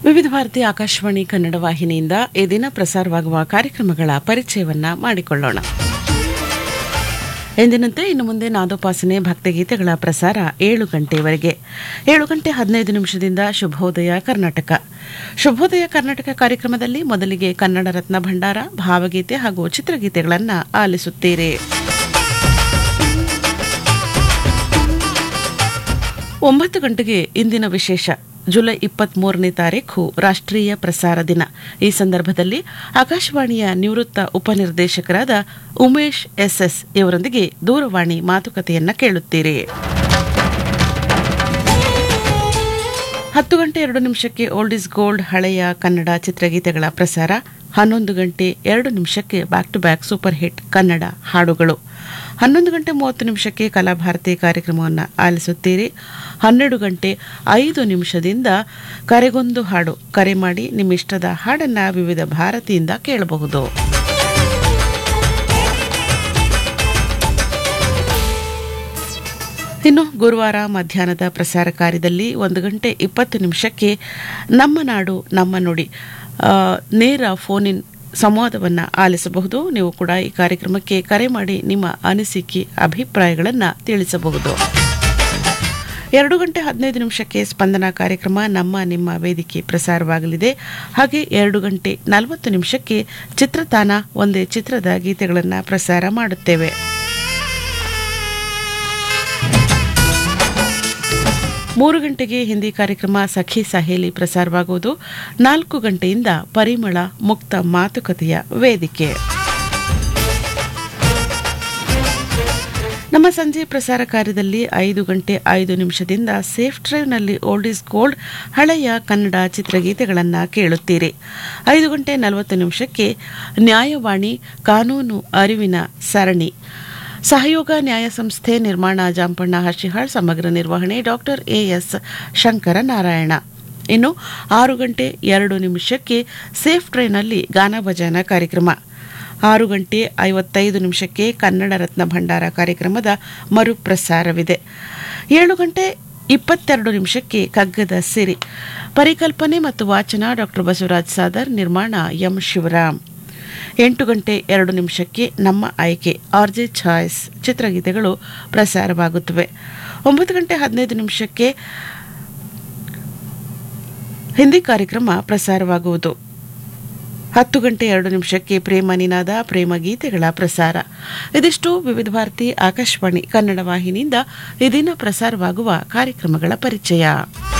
ವಿವಿಧ ಭಾರತಿ ಆಕಾಶವಾಣಿ ಕನ್ನಡ ವಾಹಿನಿಯಿಂದ ಈ ದಿನ ಪ್ರಸಾರವಾಗುವ ಕಾರ್ಯಕ್ರಮಗಳ ಪರಿಚಯವನ್ನ ಮಾಡಿಕೊಳ್ಳೋಣ ಎಂದಿನಂತೆ ಇನ್ನು ಮುಂದೆ ನಾದೋಪಾಸನೆ ಭಕ್ತಿಗೀತೆಗಳ ಪ್ರಸಾರ ಏಳು ಗಂಟೆವರೆಗೆ ಏಳು ಗಂಟೆ ಹದಿನೈದು ನಿಮಿಷದಿಂದ ಶುಭೋದಯ ಕರ್ನಾಟಕ ಶುಭೋದಯ ಕರ್ನಾಟಕ ಕಾರ್ಯಕ್ರಮದಲ್ಲಿ ಮೊದಲಿಗೆ ಕನ್ನಡ ರತ್ನ ಭಂಡಾರ ಭಾವಗೀತೆ ಹಾಗೂ ಚಿತ್ರಗೀತೆಗಳನ್ನು ಆಲಿಸುತ್ತೀರಿ ಒಂಬತ್ತು ಗಂಟೆಗೆ ಇಂದಿನ ವಿಶೇಷ ಜುಲೈ ಇಪ್ಪತ್ತ್ ಮೂರನೇ ತಾರೀಖು ರಾಷ್ಟ್ರೀಯ ಪ್ರಸಾರ ದಿನ ಈ ಸಂದರ್ಭದಲ್ಲಿ ಆಕಾಶವಾಣಿಯ ನಿವೃತ್ತ ಉಪನಿರ್ದೇಶಕರಾದ ಉಮೇಶ್ ಎಸ್ಎಸ್ ಇವರೊಂದಿಗೆ ದೂರವಾಣಿ ಮಾತುಕತೆಯನ್ನ ಕೇಳುತ್ತೀರಿ ಹತ್ತು ಗಂಟೆ ಎರಡು ನಿಮಿಷಕ್ಕೆ ಓಲ್ಡ್ ಇಸ್ ಗೋಲ್ಡ್ ಹಳೆಯ ಕನ್ನಡ ಚಿತ್ರಗೀತೆಗಳ ಪ್ರಸಾರ ಹನ್ನೊಂದು ಗಂಟೆ ಎರಡು ನಿಮಿಷಕ್ಕೆ back to back super hit Kannada ಹಾಡುಗಳು ಹನ್ನೊಂದು ಗಂಟೆ ಮೂವತ್ತು ನಿಮಿಷಕ್ಕೆ ಕಲಾಭಾರತಿ ಕಾರ್ಯಕ್ರಮವನ್ನು ಆಲಿಸುತ್ತೀರಿ ಹನ್ನೆರಡು ಗಂಟೆ ಐದು ನಿಮಿಷದಿಂದ ಕರೆಗೊಂದು ಹಾಡು ಕರೆ ಮಾಡಿ ನಿಮ್ಮ ಇಷ್ಟದ ಹಾಡನ್ನು ವಿವಿಧ ಭಾರತಿಯಿಂದ ಕೇಳಬಹುದು ಇನ್ನು ಗುರುವಾರ ಮಧ್ಯಾಹ್ನದ ಪ್ರಸಾರ ಕಾರ್ಯದಲ್ಲಿ ಒಂದು ಗಂಟೆ ಇಪ್ಪತ್ತು ನಿಮಿಷಕ್ಕೆ ನಮ್ಮ ನಾಡು ನಮ್ಮ ನುಡಿ ಆ, ನೇರ ಫೋನ್ ಇನ್ ಸಂವಾದವನ್ನು ಆಲಿಸಬಹುದು ನೀವು ಕೂಡ ಈ ಕಾರ್ಯಕ್ರಮಕ್ಕೆ ಕರೆ ಮಾಡಿ ನಿಮ್ಮ ಅನಿಸಿಕೆ ಅಭಿಪ್ರಾಯಗಳನ್ನು ತಿಳಿಸಬಹುದು ಎರಡು ಗಂಟೆ ಹದಿನೈದು ನಿಮಿಷಕ್ಕೆ ಸ್ಪಂದನ ಕಾರ್ಯಕ್ರಮ ನಮ್ಮ ನಿಮ್ಮ ವೇದಿಕೆ ಪ್ರಸಾರವಾಗಲಿದೆ ಹಾಗೆ ಎರಡು ಗಂಟೆ ನಲವತ್ತು ನಿಮಿಷಕ್ಕೆ ಚಿತ್ರತಾನ ಒಂದೇ ಚಿತ್ರದ ಗೀತೆಗಳನ್ನು ಪ್ರಸಾರ ಮಾಡುತ್ತೇವೆ ಮೂರು ಗಂಟೆಗೆ ಹಿಂದಿ ಕಾರ್ಯಕ್ರಮ ಸಖಿ ಸಹೇಲಿ ಪ್ರಸಾರವಾಗುವುದು ನಾಲ್ಕು ಗಂಟೆಯಿಂದ ಪರಿಮಳ ಮುಕ್ತ ಮಾತುಕತೆಯ ವೇದಿಕೆ ನಮ್ಮ ಸಂಜೆ ಪ್ರಸಾರ ಕಾರ್ಯದಲ್ಲಿ ಐದು ಗಂಟೆ ಐದು ನಿಮಿಷದಿಂದ ಸೇಫ್ ಡ್ರೈವ್ನಲ್ಲಿ ಓಲ್ಡ್ ಇಸ್ ಗೋಲ್ಡ್ ಹಳೆಯ ಕನ್ನಡ ಚಿತ್ರಗೀತೆಗಳನ್ನು ಕೇಳುತ್ತೀರಿ ಐದು ಗಂಟೆ ನಲವತ್ತು ನಿಮಿಷಕ್ಕೆ ನ್ಯಾಯವಾಣಿ ಕಾನೂನು ಅರಿವಿನ ಸರಣಿ ಸಹಯೋಗ ನ್ಯಾಯ ಸಂಸ್ಥೆ ನಿರ್ಮಾಣ ಜಾಂಪಣ್ಣ ಹರ್ಷಿಹಾಳ್ ಸಮಗ್ರ ನಿರ್ವಹಣೆ ಡಾಕ್ಟರ್ ಎಎಸ್ ಶಂಕರ ನಾರಾಯಣ ಇನ್ನು ಆರು ಗಂಟೆ ಎರಡು ನಿಮಿಷಕ್ಕೆ ಸೇಫ್ ಟ್ರೈನಲ್ಲಿ ಗಾನ ಭಜನ ಕಾರ್ಯಕ್ರಮ ಆರು ಗಂಟೆ ಐವತ್ತೈದು ನಿಮಿಷಕ್ಕೆ ಕನ್ನಡ ರತ್ನ ಭಂಡಾರ ಕಾರ್ಯಕ್ರಮದ ಮರುಪ್ರಸಾರವಿದೆ ಏಳು ಗಂಟೆ ಇಪ್ಪತ್ತೆರಡು ನಿಮಿಷಕ್ಕೆ ಕಗ್ಗದ ಸಿರಿ ಪರಿಕಲ್ಪನೆ ಮತ್ತು ವಾಚನ ಡಾಕ್ಟರ್ ಬಸವರಾಜ್ ಸಾದರ್ ನಿರ್ಮಾಣ ಎಂ ಶಿವರಾಮ್ ಎಂಟು ಗಂಟೆ ಎರಡು ನಿಮಿಷಕ್ಕೆ ನಮ್ಮ ಆಯ್ಕೆ ಆರ್ಜೆ ಚಾಯ್ಸ್ ಚಿತ್ರಗೀತೆಗಳು ಪ್ರಸಾರವಾಗುತ್ತವೆ ಒಂಬತ್ತು ಗಂಟೆ ಹದಿನೈದು ನಿಮಿಷಕ್ಕೆ ಹಿಂದಿ ಕಾರ್ಯಕ್ರಮ ಪ್ರಸಾರವಾಗುವುದು ಹತ್ತು ಗಂಟೆ ಎರಡು ನಿಮಿಷಕ್ಕೆ ಪ್ರೇಮ ನಿನಾದ ಪ್ರೇಮ ಗೀತೆಗಳ ಪ್ರಸಾರ ಇದಿಷ್ಟು ವಿವಿಧ ಭಾರತಿ ಆಕಾಶವಾಣಿ ಕನ್ನಡ ವಾಹಿನಿಯಿಂದ ಈ ದಿನ ಪ್ರಸಾರವಾಗುವ ಕಾರ್ಯಕ್ರಮಗಳ ಪರಿಚಯ